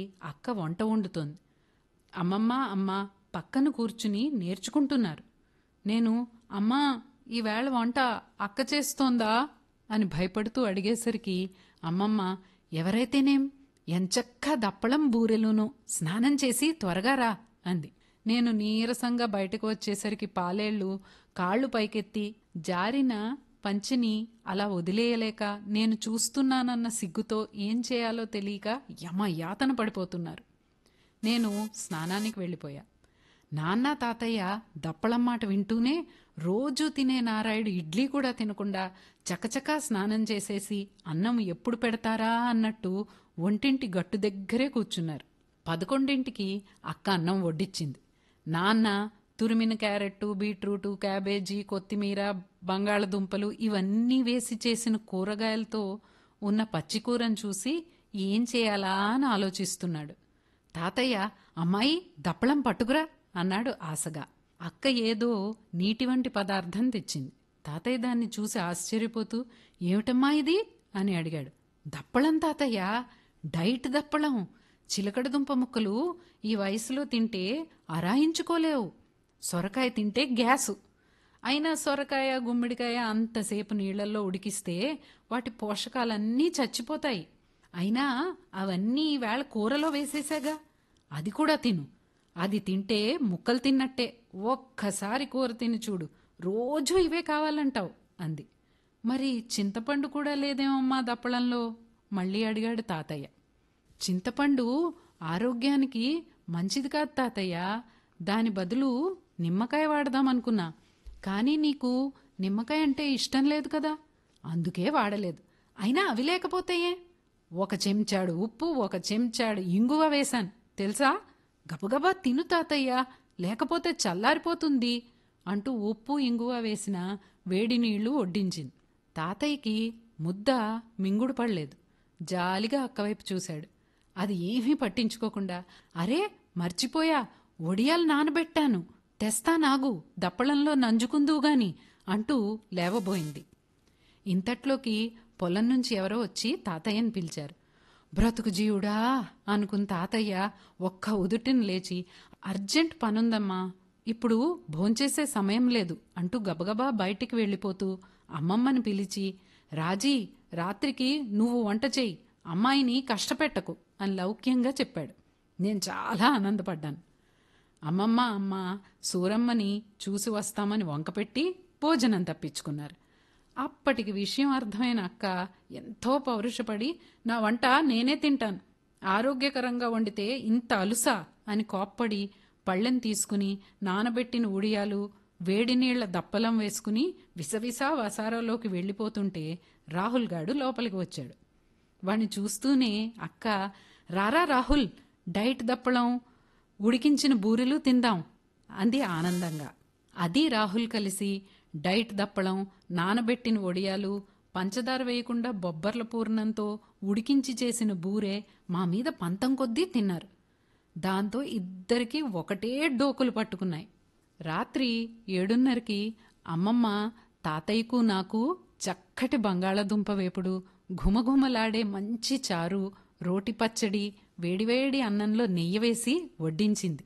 అక్క వంట వండుతోంది అమ్మమ్మ అమ్మ పక్కన కూర్చుని నేర్చుకుంటున్నారు నేను అమ్మా ఈవేళ వంట అక్క చేస్తోందా అని భయపడుతూ అడిగేసరికి అమ్మమ్మ ఎవరైతేనేం ఎంచక్క దప్పడం బూరెలును స్నానం చేసి త్వరగా రా అంది నేను నీరసంగా బయటకు వచ్చేసరికి పాలేళ్ళు కాళ్ళు పైకెత్తి జారిన పంచిని అలా వదిలేయలేక నేను చూస్తున్నానన్న సిగ్గుతో ఏం చేయాలో తెలియక యమ యాతన పడిపోతున్నారు నేను స్నానానికి వెళ్ళిపోయా నాన్న తాతయ్య దప్పలం మాట వింటూనే రోజూ తినే నారాయుడు ఇడ్లీ కూడా తినకుండా చకచకా స్నానం చేసేసి అన్నం ఎప్పుడు పెడతారా అన్నట్టు ఒంటింటి గట్టు దగ్గరే కూర్చున్నారు పదకొండింటికి అక్క అన్నం వడ్డిచ్చింది నాన్న తురిమిన క్యారెట్టు బీట్రూటు క్యాబేజీ కొత్తిమీర బంగాళదుంపలు ఇవన్నీ వేసి చేసిన కూరగాయలతో ఉన్న పచ్చికూరను చూసి ఏం చేయాలా అని ఆలోచిస్తున్నాడు తాతయ్య అమ్మాయి దప్పలం పట్టుకురా అన్నాడు ఆశగా అక్క ఏదో నీటి వంటి పదార్థం తెచ్చింది తాతయ్య దాన్ని చూసి ఆశ్చర్యపోతూ ఏమిటమ్మా ఇది అని అడిగాడు దప్పలం తాతయ్య డైట్ దప్పలం చిలకడ దుంప ముక్కలు ఈ వయసులో తింటే అరాయించుకోలేవు సొరకాయ తింటే గ్యాసు అయినా సొరకాయ గుమ్మిడికాయ అంతసేపు నీళ్లలో ఉడికిస్తే వాటి పోషకాలన్నీ చచ్చిపోతాయి అయినా అవన్నీ ఈవేళ కూరలో వేసేసాగా అది కూడా తిను అది తింటే ముక్కలు తిన్నట్టే ఒక్కసారి కూర తిని చూడు రోజూ ఇవే కావాలంటావు అంది మరి చింతపండు కూడా లేదేమమ్మా దప్పడంలో మళ్ళీ అడిగాడు తాతయ్య చింతపండు ఆరోగ్యానికి మంచిది కాదు తాతయ్య దాని బదులు నిమ్మకాయ వాడదామనుకున్నా కానీ నీకు నిమ్మకాయ అంటే ఇష్టం లేదు కదా అందుకే వాడలేదు అయినా అవి లేకపోతేయే ఒక చెంచాడు ఉప్పు ఒక చెంచాడు ఇంగువ వేశాను తెలుసా గబగబా తిను తాతయ్య లేకపోతే చల్లారిపోతుంది అంటూ ఉప్పు ఇంగువ వేసిన వేడి నీళ్లు వడ్డించింది తాతయ్యకి ముద్ద మింగుడు పడలేదు జాలిగా అక్కవైపు చూశాడు అది ఏమీ పట్టించుకోకుండా అరే మర్చిపోయా ఒడియాలు నానబెట్టాను తెస్తా నాగు దప్పడంలో నంజుకుందువు గాని అంటూ లేవబోయింది ఇంతట్లోకి పొలం నుంచి ఎవరో వచ్చి తాతయ్యని పిలిచారు బ్రతుకు జీవుడా అనుకున్న తాతయ్య ఒక్క ఉదుటిని లేచి అర్జెంట్ పనుందమ్మా ఇప్పుడు భోంచేసే సమయం లేదు అంటూ గబగబా బయటికి వెళ్ళిపోతూ అమ్మమ్మని పిలిచి రాజీ రాత్రికి నువ్వు వంట చేయి అమ్మాయిని కష్టపెట్టకు అని లౌక్యంగా చెప్పాడు నేను చాలా ఆనందపడ్డాను అమ్మమ్మ అమ్మ సూరమ్మని చూసి వస్తామని వంకపెట్టి భోజనం తప్పించుకున్నారు అప్పటికి విషయం అర్థమైన అక్క ఎంతో పౌరుషపడి నా వంట నేనే తింటాను ఆరోగ్యకరంగా వండితే ఇంత అలుసా అని కోప్పడి పళ్ళెం తీసుకుని నానబెట్టిన ఉడియాలు వేడి నీళ్ల దప్పలం వేసుకుని విసవిసా వసారాలోకి వెళ్ళిపోతుంటే రాహుల్ గాడు లోపలికి వచ్చాడు వాణ్ణి చూస్తూనే అక్క రారా రాహుల్ డైట్ దప్పలం ఉడికించిన బూరెలు తిందాం అంది ఆనందంగా అది రాహుల్ కలిసి డైట్ దప్పడం నానబెట్టిన వడియాలు పంచదార వేయకుండా బొబ్బర్ల పూర్ణంతో ఉడికించి చేసిన బూరె మా మీద పంతం కొద్దీ తిన్నారు దాంతో ఇద్దరికీ ఒకటే డోకులు పట్టుకున్నాయి రాత్రి ఏడున్నరకి అమ్మమ్మ తాతయ్యకు నాకు చక్కటి బంగాళదుంప వేపుడు ఘుమఘుమలాడే మంచి చారు రోటి పచ్చడి వేడివేడి అన్నంలో నెయ్యి వేసి వడ్డించింది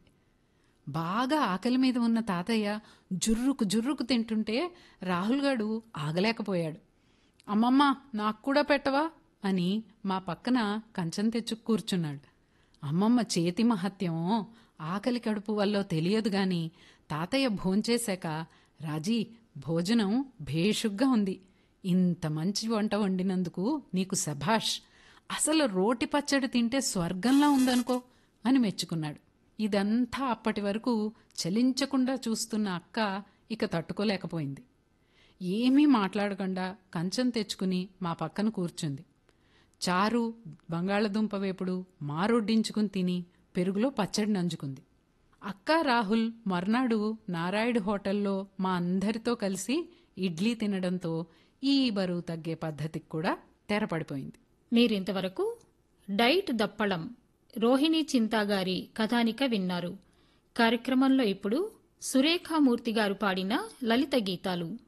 బాగా ఆకలి మీద ఉన్న తాతయ్య జుర్రుకు జుర్రుకు తింటుంటే రాహుల్ గాడు ఆగలేకపోయాడు అమ్మమ్మ నాకు కూడా పెట్టవా అని మా పక్కన కంచం తెచ్చు కూర్చున్నాడు అమ్మమ్మ చేతి మహత్యం ఆకలి కడుపు వల్ల తెలియదు గాని తాతయ్య భోంచేశాక రాజీ భోజనం భేషుగ్గా ఉంది ఇంత మంచి వంట వండినందుకు నీకు సభాష్ అసలు రోటి పచ్చడి తింటే స్వర్గంలా ఉందనుకో అని మెచ్చుకున్నాడు ఇదంతా అప్పటి వరకు చలించకుండా చూస్తున్న అక్క ఇక తట్టుకోలేకపోయింది ఏమీ మాట్లాడకుండా కంచం తెచ్చుకుని మా పక్కన కూర్చుంది చారు బంగాళదుంప వేపుడు మారొడ్డించుకుని తిని పెరుగులో పచ్చడి నంజుకుంది అక్క రాహుల్ మర్నాడు నారాయుడు హోటల్లో మా అందరితో కలిసి ఇడ్లీ తినడంతో ఈ బరువు తగ్గే పద్ధతికి కూడా తెరపడిపోయింది మీరింతవరకు డైట్ దప్పడం రోహిణి చింతా గారి కథానిక విన్నారు కార్యక్రమంలో ఇప్పుడు సురేఖామూర్తి గారు పాడిన లలిత గీతాలు